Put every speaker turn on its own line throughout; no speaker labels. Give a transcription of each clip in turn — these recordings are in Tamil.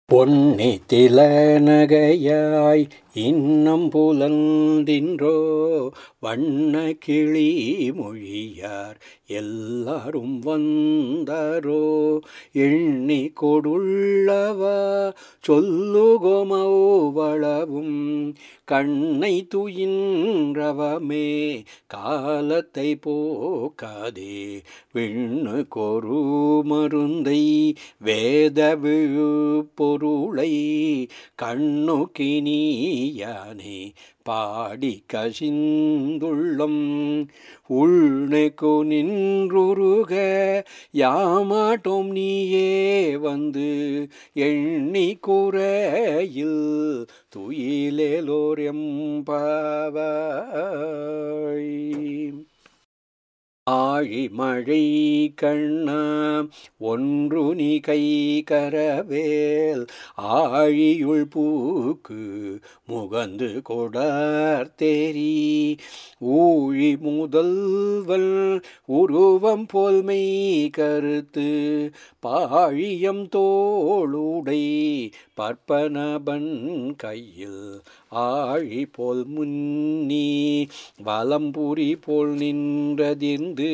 பொன்னி திலநகையாய் இன்னம் புலந்தின்றோ வண்ண கிளி மொழியார் எல்லாரும் வந்தாரோ எண்ணி கொடுள்ளவா சொல்லுகோமௌவளவும் கண்ணை துயின்றவமே காலத்தை போக்காதே விண்ணு கொரு மருந்தை வேத விழு பொருளை கண்ணுக்கினியானே பாடி கசிந்துள்ளம் உள்நெக்கு நின்றுருக யாமாட்டோம் நீயே வந்து எண்ணி குறையில் துயிலேலோர் எம்பாவாய் ஆழிமழை கண்ணா ஒன்று நீ கை கரவேல் ஆழியுள் பூக்கு முகந்து கொடார்த்தேரி ஊழி முதல்வல் உருவம் போல்மை கருத்து பாழியம் தோளுடை பற்பனபன் கையில் ஆழி போல் முன்னி வலம்புரி போல் நின்றதிர்ந்து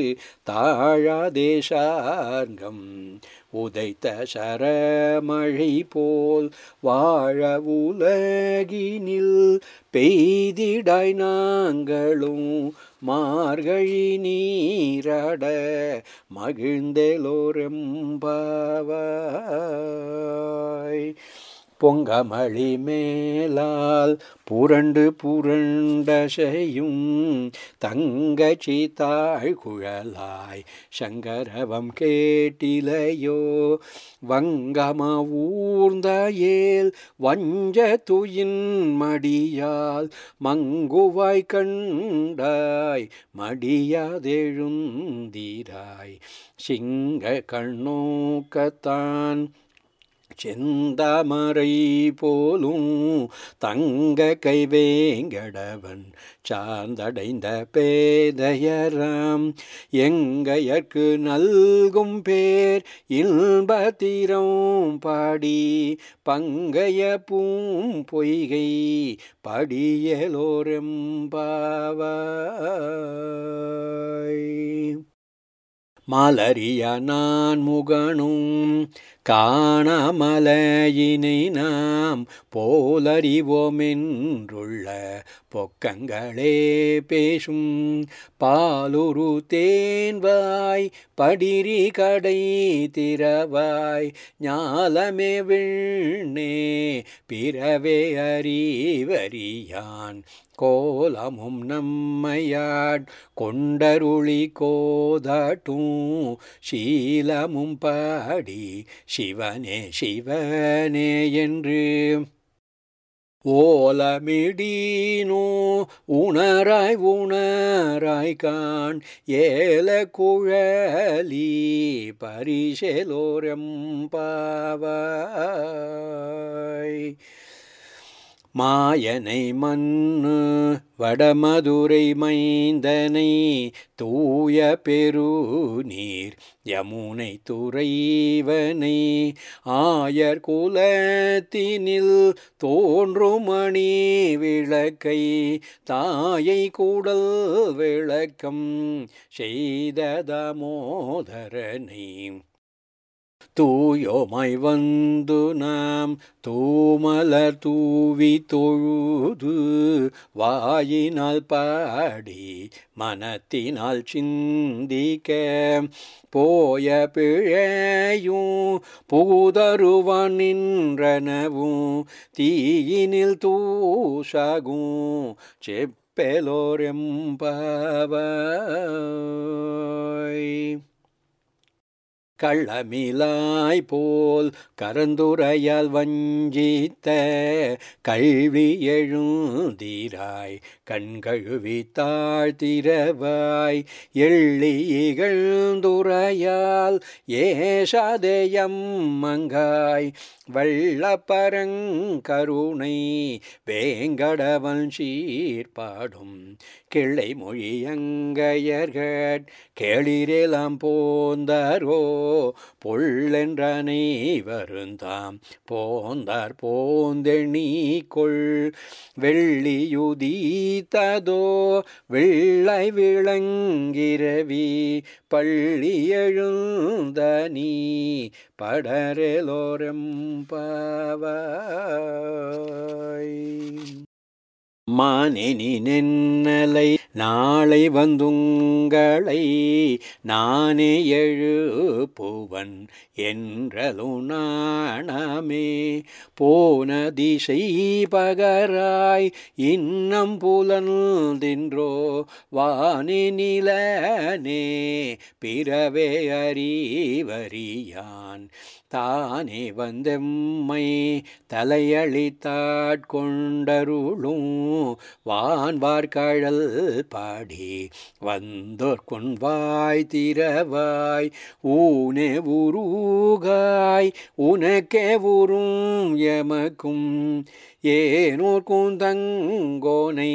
தாழாதேசார்கம் உதைத்த சரமழை போல் வாழ உலகினில் பெய்திடாய் நாங்களும் மார்கழி நீராட மகிழ்ந்தெலோரெம்பாவாய் பொங்கமழி மேலால் புரண்டு புரண்டசையும் தங்கச்சி தாழ்குழலாய் சங்கரவம் கேட்டிலையோ வங்கம ஊர்ந்த ஏல் வஞ்ச துயின் மடியால் மங்குவாய் கண்டாய் மடியாதெழுந்தீராய் சிங்க கண்ணோக்கத்தான் செந்தாமரை போலும் தங்க கைவேங்கடவன் சார்ந்தடைந்த பேதையராம் எங்கையற்கு நல்கும் பேர் இன்பத்திரம் பாடி பங்கைய பூம் பொய்கை படியலோரெம்பாவாய் மாலறிய நான் முகனும் காணாமலையினை நாம் போலறிவோமென்றுள்ள பொக்கங்களே பேசும் பாலுரு தேன்வாய் படிரி கடை திறவாய் ஞாலமே விண்ணே பிறவே அறிவறியான் கோலமும் நம்மையாட் கொண்டருளி கோதாட்டும் சீலமும் பாடி சிவனே சிவனே என்று ஓலமிடீனோ உணராய் உணராய் கான் ஏல குழலி பரிசெலோரெம்பாவாய் மாயனை மண்ணு வடமதுரை மைந்தனை தூய பெருநீர் யமுனை துறைவனை ஆயர் குலத்தினில் தோன்றும் மணி விளக்கை தாயை கூடல் விளக்கம் செய்த தாமோதரனை தூயோமாய் வந்து நாம் தூமலர் தூவி தொழுது வாயினால் பாடி மனத்தினால் சிந்திக்க போய பிழையும் புகுதருவான் நின்றனவும் தீயினில் தூசாகும் செப்பெலோரெம்பாவாய் கள்ளமிலாய் போல் கரந்துரையால் வஞ்சித்த கல்வி எழுந்தீராய் கண்கழுவி தாழ்த்திரவாய் எள்ளி இகழ்ந்துரையால் ஏசாதேயம் மங்காய் வள்ளப்பரங்கருணை வேங்கடவன் சீர்பாடும் கிளை மொழியங்கையர்கட் கேளிரெலாம் போந்தாரோ பொள்ளென்றனை வருந்தாம் போந்தார் போந்தெணிக்குள் வெள்ளியுதீத்ததோ வெள்ளை விளங்கிரவி பள்ளி எழுந்த நீ படரெலோரெம்பாவாய் மானெனி நென்னலை நாளை வந்துங்களை நானே எழுப்புவன் என்றலு நாணமே போன திசை பகராய் இன்னம் புலந்தின்றோ வானி நிலனே பிறவே அறிவறியான் தானே வந்தெம்மை தலையளித்தாட்கொண்டருளும் வான்வார்கழல் பாடி வந்தோர் கொன்வாய் திரவாய் ஊனே உருகாய் உனக்கே உறும் எமக்கும் ஏனோர் கூந்தங்கோனை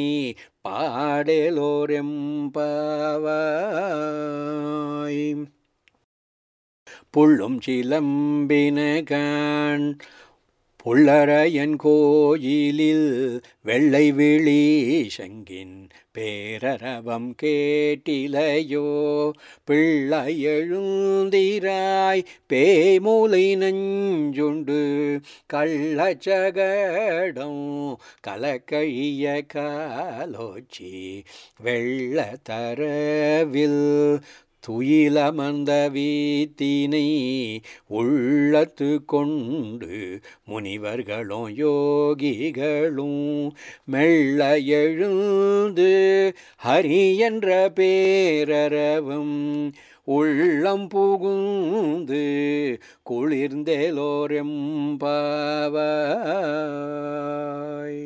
பாடலோரெம்பாவாய் புள்ளும் சிலம்பினகான் புள்ளரையன் கோயிலில் வெள்ளை விழி சங்கின் பேரரவம் கேட்டிலையோ பிள்ளை எழுந்திராய் பேமூலை நஞ்சுண்டு கள்ளச்சகடம் கலக்கழிய காலோச்சி வெள்ள தரவில் துயிலமர்ந்த வீத்தினை உள்ளத்து கொண்டு முனிவர்களும் யோகிகளும் மெல்ல எழுந்து ஹரி என்ற பேரரவும் உள்ளம் புகுந்து குளிர்ந்தேலோரெம்பாவாய்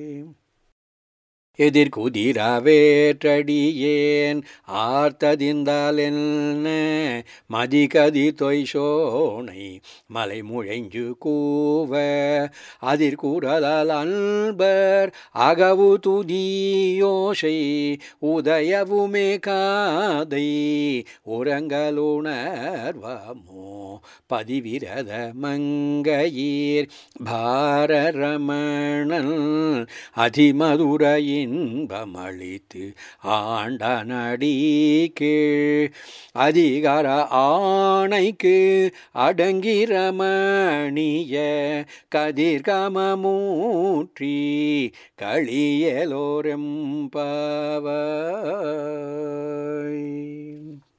எதிர்குதிரவேற்றடியேன் ஆர்த்ததிந்தால் என்ன மதிகதி தொய்சோனை மலை முழைஞ்சு கூவ அதிர்குரலால் அன்பர் அகவு துதியோசை உதயவுமே காதை உறங்கலுணர்வாமோ பதிவிரத மங்கையீர் பாரரமணன் அதிமதுர இன்பமளித்து ஆண்ட நடி கீழ் அதிகார ஆணைக்கு அடங்கிரமணிய கதிர்கமமூற்றி களியலோரெம்பாவாய்